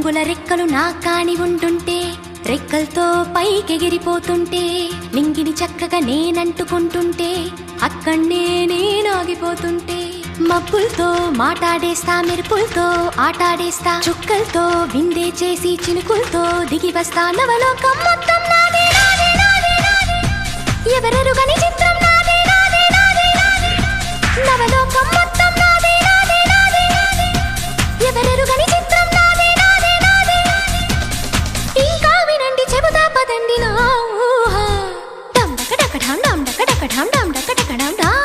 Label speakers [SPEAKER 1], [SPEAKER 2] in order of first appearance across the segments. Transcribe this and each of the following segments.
[SPEAKER 1] రంగుల రెక్కలు నా కాని ఉంటుంటే రెక్కలతో పైకెగిరిపోతుంటే లింగిని చక్కగా నేనంటుకుంటుంటే అక్కడనే నేనాగిపోతుంటే మబ్బులతో మాటాడేస్తా మెరుపులతో ఆటాడేస్తా చుక్కలతో విందే చేసి చినుకులతో దిగి వస్తా నవలోకం మొత్తం నాదే నాదే నాదే నాదే ఎవరెరుగని చిత్రం నాదే నాదే నాదే నాదే నవలోకం మొత్తం నాదే నాదే నాదే నాదే ఎవరెరుగని చిత్రం నాదే నాదే నాదే ఇంకా వినండి చెబుతా పదండి నా ఊహ డమ్ డక డక ఢమ్ డమ్ డక డక ఢమ్ డమ్ డక డక ఢమ్ డా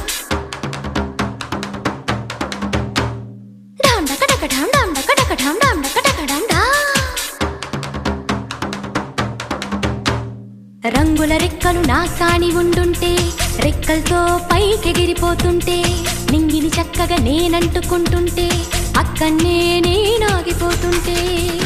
[SPEAKER 1] ఢమ్ డక డక ఢమ్ డమ్ డక డక ఢమ్ డమ్ డక డక ఢమ్ డా రంగుల రెక్కలు నా కాని ఉండుంటే రెక్కలతో పైకెగిరిపోతుంటే నింగిని చక్కగా నేనంటుకుంటుంటే అక్కడనే నేనాగిపోతుంటే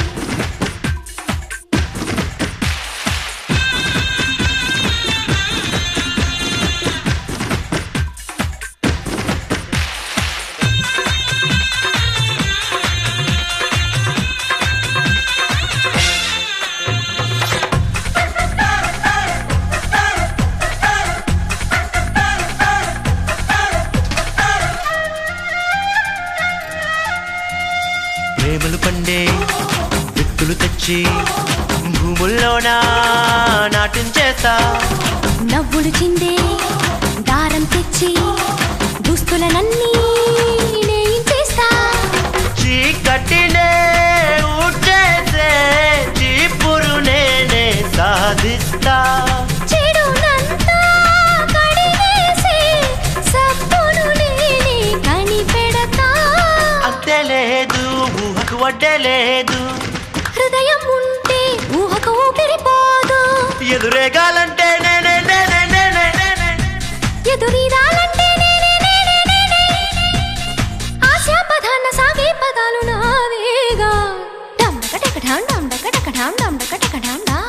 [SPEAKER 2] ప్రేమలు పండే విత్తులు తెచ్చి భూముల్లోనా నాటించేస్తా
[SPEAKER 1] నవ్వులు చిందే దారం తెచ్చి దుస్తులనన్నీ నేయించేస్తా
[SPEAKER 2] చీకటినే ఊడ్చేసే చీపురు నేనే సాధిస్తా
[SPEAKER 1] చెడునంతా కడిగేసే సబ్బును నేనే కనిపెడతా
[SPEAKER 2] అంతే లేదు ఊహకు వడ్డే లేదు
[SPEAKER 1] హృదయం ఉంటే ఊహకు ఊపిరిపోదు
[SPEAKER 2] ఎదురేగాలంటే నేనే నేనే నేనే నేనే
[SPEAKER 1] ఎదురీదాలంటే నేనే నేనే నేనే ఆశా పదాన సాగే పదాలు నావేగా డమ్ డక డక ఢమ్ డమ్ డక డక ఢమ్ డమ్ డక డక ఢమ్ డా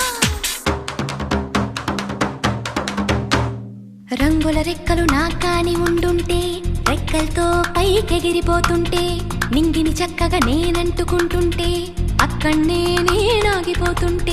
[SPEAKER 1] రంగుల రెక్కలు నా కాని ఉండుంటే రెక్కలతో పైకెగిరిపోతుంటే నింగిని చక్కగా నేనంటుకుంటుంటే అక్కడనే నేనాగిపోతుంటే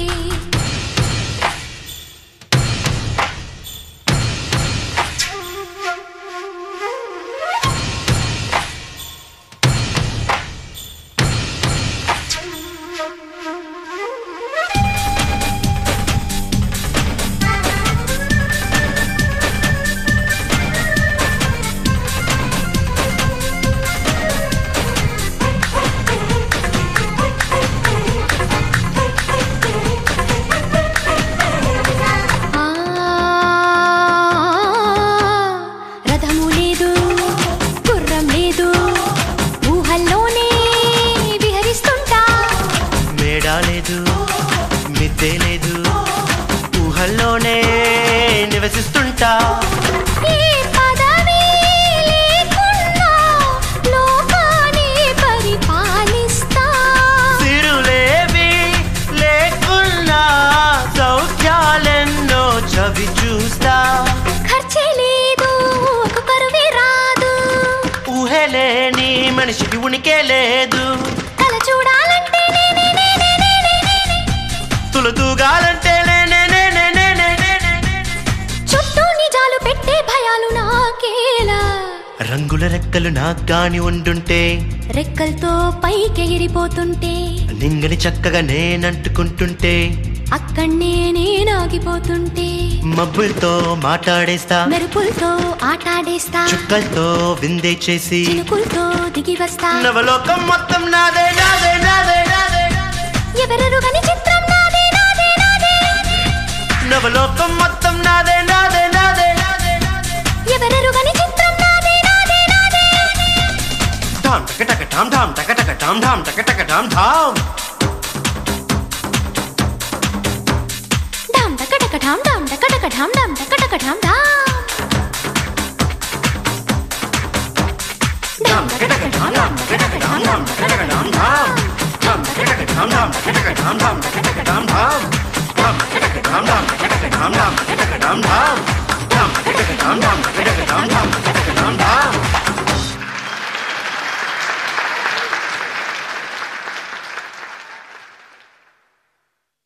[SPEAKER 1] ఆ రథము లేదు గుర్రం లేదు ఊహల్లోనే విహరిస్తుంటా
[SPEAKER 2] మేడా లేదు మిద్దే లేదు ఊహల్లోనే నివసిస్తుంటా
[SPEAKER 1] ఏ పదవి లేకున్నా లోకాన్ని పరిపాలిస్తా
[SPEAKER 2] సిరులేవి లేకున్నా సౌఖ్యాలెన్నో చవి చూస్తా
[SPEAKER 1] ఖర్చే లేదు ఒక పరువే రాదు
[SPEAKER 2] ఊహలేని మనిషికి ఉనికే లేదు
[SPEAKER 1] కల చూడాలంటే నేనే నేనే నేనే నేనే
[SPEAKER 2] తులతూగాలంటే నేనే నేనే నేనే నేనే
[SPEAKER 1] చుట్టూ నిజాలు పెట్టే భయాలు నాకేలా
[SPEAKER 2] రంగుల రెక్కలు నాకు గాని ఉండుంటే
[SPEAKER 1] రెక్కలతో పైకెగిరిపోతుంటే
[SPEAKER 2] నింగని చక్కగా నేనంటుకుంటుంటే
[SPEAKER 1] అక్కడనే నేనాగిపోతుంటే
[SPEAKER 2] మబ్బులతో మాట్లాడేస్తా
[SPEAKER 1] మెరుపులతో ఆటాడేస్తా
[SPEAKER 2] చుక్కలతో విందే చేసి
[SPEAKER 1] చినుకులతో దిగి వస్తా
[SPEAKER 2] నవలోకం మొత్తం నాదే నాదే నాదే నాదే
[SPEAKER 1] ఎవరెరుగని చిత్రం నాదే నాదే నాదే
[SPEAKER 2] నవలోకం మొత్తం నాదే నాదే నాదే నాదే
[SPEAKER 1] ఎవరెరుగని చిత్రం నాదే నాదే నాదే
[SPEAKER 2] ఢామ్ టక టక ఢామ్ ఢామ్ టక టక ఢామ్ ఢామ్ టక టక ఢామ్ ఢామ్
[SPEAKER 1] ఢామ్ డక డక ఢామ్ ఢామ్ డక డక ఢామ్ ఢామ్ డక డక ఢామ్ ఢామ్
[SPEAKER 2] ఢామ్ టక టక ఢామ్ ఢామ్ టక టక ఢామ్ ఢామ్ టక టక ఢామ్ ఢామ్ ఢామ్ టక టక ఢామ్ ఢామ్ టక టక ఢామ్ ఢామ్ టక టక ఢామ్ ఢామ్ ఢామ్ టక టక ఢామ్ ఢామ్ టక టక ఢామ్ ఢామ్ టక టక ఢామ్ ఢామ్ ఢామ్ టక టక ఢామ్ ఢామ్